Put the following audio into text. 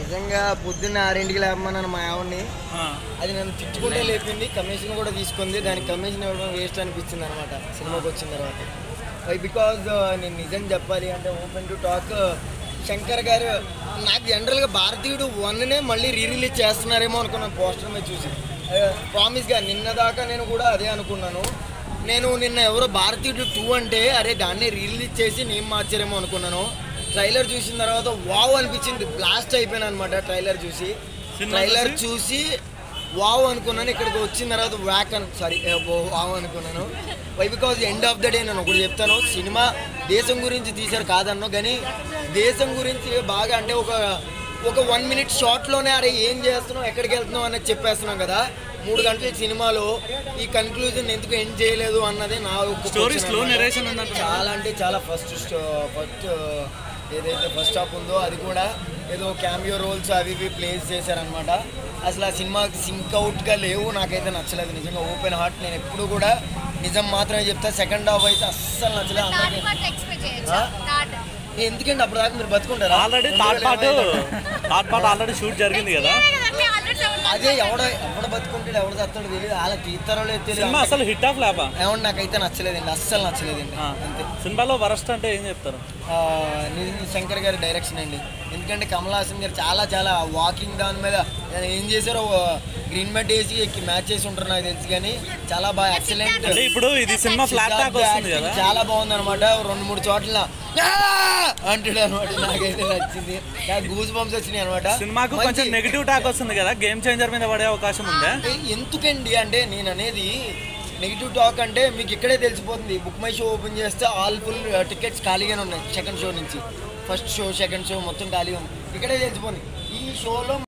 నిజంగా పొద్దున్న ఆరింటికి లేపమన్నాను మా ఆవిడ్ని ఆ, అది నన్ను తిట్టుకుంటే లేపింది కమిషన్ కూడా తీసుకుంది దానికి కమిషన్ ఇవ్వడం వేస్ట్ అనిపించింది అనమాట సినిమాకి వచ్చిన తర్వాత వై బికాజ్ నేను నిజం చెప్పాలి అంటే ఓపెన్ టు టాక్ శంకర్ గారు నాకు జనరల్గా భారతీయుడు వన్నే మళ్ళీ రీ రిలీజ్ చేస్తున్నారేమో అనుకున్నాను పోస్టర్ మీద చూసి ప్రామిస్గా నిన్న దాకా నేను కూడా అదే అనుకున్నాను నేను నిన్న ఎవరో భారతీయుడు టూ అంటే అరే దాన్ని రీ రిలీజ్ చేసి నేను మార్చారేమో అనుకున్నాను ట్రైలర్ చూసిన తర్వాత వావ్ అనిపించింది బ్లాస్ట్ అయిపోయాను అనమాట ట్రైలర్ చూసి సినిమా ట్రైలర్ చూసి? చూసి వావ్ అనుకున్నాను ఇక్కడికి వచ్చిన తర్వాత వ్యాక్ అని సారీ వావ్ అనుకున్నాను why because end of the day నేను ఒకటి చెప్తాను సినిమా దేశం గురించి తీశారు కాదన్నో కానీ దేశం గురించి బాగా అంటే ఒక ఒక వన్ మినిట్ షార్ట్లోనే అరే ఏం చేస్తున్నావు ఎక్కడికి వెళ్తున్నావు అనేది చెప్పేస్తున్నాం కదా మూడు గంటల సినిమాలో ఈ కన్క్లూజన్ ఎందుకు ఎండ్ చేయలేదు అన్నది నా ఒక Story question slow అన్నమాట. narration ఉందంటున్నారు. చాలా అంటే చాలా ఫస్ట్ ఫస్ట్ ఏదైతే ఫస్ట్ హాఫ్ ఉందో అది కూడా ఏదో క్యామియో రోల్స్ అవి ఇవి ప్లేస్ చేశారనమాట అసలు ఆ సినిమాకి సింక్ అవుట్గా లేవు నాకైతే నచ్చలేదు నిజంగా ఓపెన్ హార్ట్ నేను ఎప్పుడు కూడా నిజం మాత్రమే చెప్తా సెకండ్ హాఫ్ అయితే అస్సలు నచ్చలేదు థర్డ్ అందరికీ పార్ట్ ఎక్స్పెక్ట్ చేయొచ్చా ఆ? థర్డ్ ఎందుకంటే అప్పుడు దాకా మీరు బతుకుంటారా ఆల్రెడీ రెండు థర్డ్ వేల పార్ట్ ఏమైంది? థర్డ్ పార్ట్ ఆల్రెడీ షూట్ జరిగింది కదా అదే ఎవడ ఎవడ బతుకుంటాడు ఎవడ చస్తాడో తెలియదు అలా తీస్తారో లేదు సినిమా తెలియదు అసలు హిట్ ఆఫ్ లేపా ఏమన్నా నాకైతే నచ్చలేదండి అస్సలు నచ్చలేదండి ఆ, అంతే సినిమాలో వరస్ట్ అంటే ఏం చెప్తారు ఆ, నితిన్ శంకర్ గారి డైరెక్షన్ అండి ఎందుకంటే కమల్ హాసన్ గారు చాలా చాలా వాకింగ్ దాని మీద ఆయన ఏం చేశారో గ్రీన్ మ్యాట్ వేసి ఎక్కి మ్యాచ్ చేసి ఉంటారు నాకు తెలుసు కానీ చాలా బాగా ఎక్సలెంట్ అంటే ఇప్పుడు ఇది సినిమా ఫ్లాట్ టాక్ వస్తుంది కదా చాలా బాగుంది అనమాట రెండు మూడు చోట్ల "ఆ!" అంటాడు అనమాట నాకైతే నచ్చింది నాకు గూస్ బంప్స్ వచ్చినాయి అనమాట సినిమాకు కొంచెం నెగిటివ్ టాక్ వస్తుంది కదా గేమ్ చేంజర్ మీద పడే అవకాశం ఉందా ఎందుకండి అంటే నేను అనేది నెగిటివ్ టాక్ అంటే మీకు ఇక్కడే తెలిసిపోతుంది బుక్ మై షో ఓపెన్ చేస్తే ఆల్ ఫుల్ టికెట్స్ ఖాళీగానే ఉన్నాయి సెకండ్ షో నుంచి ఫస్ట్ షో సెకండ్ షో మొత్తం ఖాళీగా ఉంది ఇక్కడే తెలిసిపోతుంది ఈ షోలో